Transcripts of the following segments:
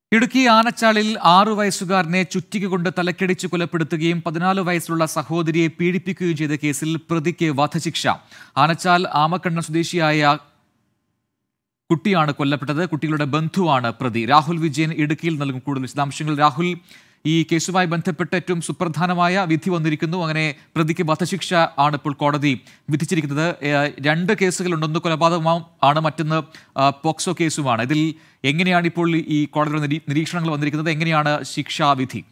ഇടുക്കി ആനച്ചാലിൽ ആറു വയസ്സുകാരനെ ചുറ്റിക കൊണ്ട് തലക്കടിച്ച് കൊലപ്പെടുത്തുകയും പതിനാല് വയസ്സുള്ള സഹോദരിയെ പീഡിപ്പിക്കുകയും ചെയ്ത കേസിൽ പ്രതിക്ക് വധശിക്ഷ ആനച്ചാൽ ആമക്കണ്ണ സ്വദേശിയായ കുട്ടിയാണ് കൊല്ലപ്പെട്ടത് കുട്ടികളുടെ ബന്ധുവാണ് പ്രതി രാഹുൽ വിജയൻ ഇടുക്കിയിൽ നൽകും കൂടുതൽ വിശദാംശങ്ങൾ രാഹുൽ ഈ കേസുമായി ബന്ധപ്പെട്ട് ഏറ്റവും സുപ്രധാനമായ വിധി വന്നിരിക്കുന്നു അങ്ങനെ പ്രതിക്ക് വധശിക്ഷ ആണ് ഇപ്പോൾ കോടതി വിധിച്ചിരിക്കുന്നത് ഏഹ് രണ്ട് കേസുകളുണ്ട് ഒന്ന് കൊലപാതകം ആണ് മറ്റൊന്ന് ആ, പോക്സോ കേസുമാണ് ഇതിൽ എങ്ങനെയാണ് ഇപ്പോൾ ഈ കോടതിയുടെ നിരീ- നിരീക്ഷണങ്ങൾ വന്നിരിക്കുന്നത് എങ്ങനെയാണ് ശിക്ഷാവിധി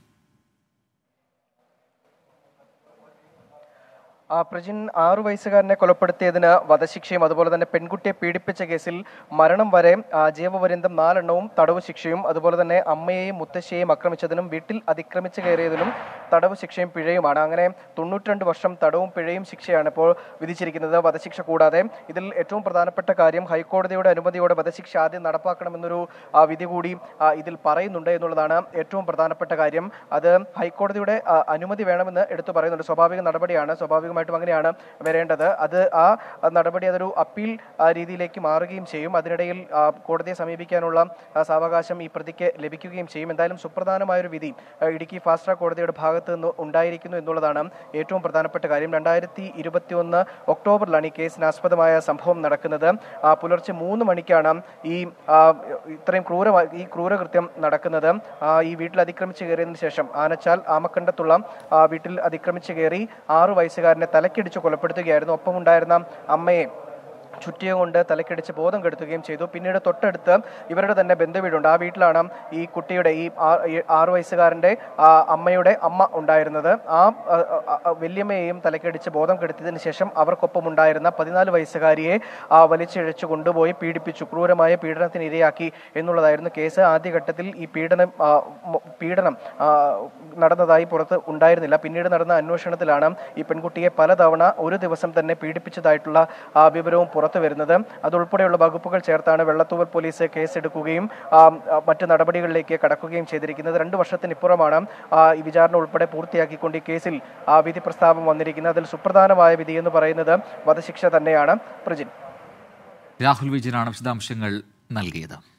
ആ പ്രജിൻ ആറു വയസ്സുകാരനെ കൊലപ്പെടുത്തിയതിന് വധശിക്ഷയും അതുപോലെ തന്നെ പെൺകുട്ടിയെ പീഡിപ്പിച്ച കേസിൽ മരണം വരെ ആ, ജീവപര്യന്തം നാലെണ്ണവും തടവ് ശിക്ഷയും അതുപോലെ തന്നെ അമ്മയെയും മുത്തശ്ശിയെയും ആക്രമിച്ചതിനും വീട്ടിൽ അതിക്രമിച്ച് കയറിയതിനും തടവ് ശിക്ഷയും പിഴയുമാണ് അങ്ങനെ തൊണ്ണൂറ്റിരണ്ട് വർഷം തടവും പിഴയും ശിക്ഷയാണ് ഇപ്പോൾ വിധിച്ചിരിക്കുന്നത് വധശിക്ഷ കൂടാതെ ഇതിൽ ഏറ്റവും പ്രധാനപ്പെട്ട കാര്യം ഹൈക്കോടതിയുടെ അനുമതിയോടെ വധശിക്ഷ ആദ്യം നടപ്പാക്കണമെന്നൊരു ആ, വിധി കൂടി ആ, ഇതിൽ പറയുന്നുണ്ട് എന്നുള്ളതാണ് ഏറ്റവും പ്രധാനപ്പെട്ട കാര്യം അത് ഹൈക്കോടതിയുടെ ആ, അനുമതി വേണമെന്ന് എടുത്തു പറയുന്നുണ്ട് സ്വാഭാവിക നടപടിയാണ് സ്വാഭാവികമായിട്ടും അങ്ങനെയാണ് വരേണ്ടത് അത് ആ നടപടി അതൊരു അപ്പീൽ ആ, രീതിയിലേക്ക് മാറുകയും ചെയ്യും അതിനിടയിൽ ആ, കോടതിയെ സമീപിക്കാനുള്ള ആ, സാവകാശം ഈ പ്രതിക്ക് ലഭിക്കുകയും ചെയ്യും എന്തായാലും സുപ്രധാനമായൊരു വിധി ആ, ഇടുക്കി ഫാസ്റ്റ് ട്രാക്ക് കോടതിയുടെ ഭാഗത്ത് നിന്ന് ഉണ്ടായിരിക്കുന്നു എന്നുള്ളതാണ് ഏറ്റവും പ്രധാനപ്പെട്ട കാര്യം രണ്ടായിരത്തി ഇരുപത്തി ഒന്ന് ഒക്ടോബറിലാണ് ഈ കേസിന് ആസ്പദമായ സംഭവം നടക്കുന്നത് ആ, പുലർച്ചെ മൂന്ന് മണിക്കാണ് ഈ ആ, ഇത്രയും ക്രൂരമായി ഈ ക്രൂരകൃത്യം നടക്കുന്നത് ആ, ഈ വീട്ടിൽ അതിക്രമിച്ച് കയറിയതിനു ശേഷം ആനച്ചാൽ ആമക്കണ്ടത്തുള്ള ആ, വീട്ടിൽ അതിക്രമിച്ച് കയറി ആറു വയസ്സുകാരനെ തലക്കിടിച്ച് കൊലപ്പെടുത്തുകയായിരുന്നു ഒപ്പം ഉണ്ടായിരുന്ന അമ്മയെ ചുറ്റിയ കൊണ്ട് തലക്കടിച്ച് ബോധം കെടുത്തുകയും ചെയ്തു പിന്നീട് തൊട്ടടുത്ത് ഇവരുടെ തന്നെ ബന്ധുവീടുണ്ട് ആ വീട്ടിലാണ് ഈ കുട്ടിയുടെ ഈ ആ- ഈ ആറു വയസ്സുകാരന്റെ ആ, അമ്മയുടെ അമ്മ ഉണ്ടായിരുന്നത് ആ ആ, ആ, ആ, വല്യമ്മയെയും തലക്കടിച്ച് ബോധം കെടുത്തിയതിനു ശേഷം അവർക്കൊപ്പം ഉണ്ടായിരുന്ന പതിനാല് വയസ്സുകാരിയെ ആ, വലിച്ചിഴച്ച് കൊണ്ടുപോയി പീഡിപ്പിച്ചു ക്രൂരമായ പീഡനത്തിന് ഇരയാക്കി എന്നുള്ളതായിരുന്നു കേസ് ആദ്യഘട്ടത്തിൽ ഈ പീഡനം ആ, മൊ- പീഡനം ആ, നടന്നതായി പുറത്ത് ഉണ്ടായിരുന്നില്ല പിന്നീട് നടന്ന അന്വേഷണത്തിലാണ് ഈ പെൺകുട്ടിയെ പലതവണ ഒരു ദിവസം തന്നെ പീഡിപ്പിച്ചതായിട്ടുള്ള ആ, വിവരവും പുറത്തു വരുന്നത് അതുൾപ്പെടെയുള്ള വകുപ്പുകൾ ചേർത്താണ് വെള്ളത്തൂവൽ പോലീസ് കേസെടുക്കുകയും ആ, ആ, മറ്റ് നടപടികളിലേക്ക് കടക്കുകയും ചെയ്തിരിക്കുന്നത് രണ്ട് വർഷത്തിനിപ്പുറമാണ് ആ, ഈ വിചാരണ ഉൾപ്പെടെ പൂർത്തിയാക്കിക്കൊണ്ട് ഈ കേസിൽ ആ, വിധി പ്രസ്താവം വന്നിരിക്കുന്നത് അതിൽ സുപ്രധാനമായ വിധി എന്ന് പറയുന്നത് വധശിക്ഷ തന്നെയാണ് പ്രജിൻ രാഹുൽ വിജയനാണ് വിശദാംശങ്ങൾ നൽകിയത്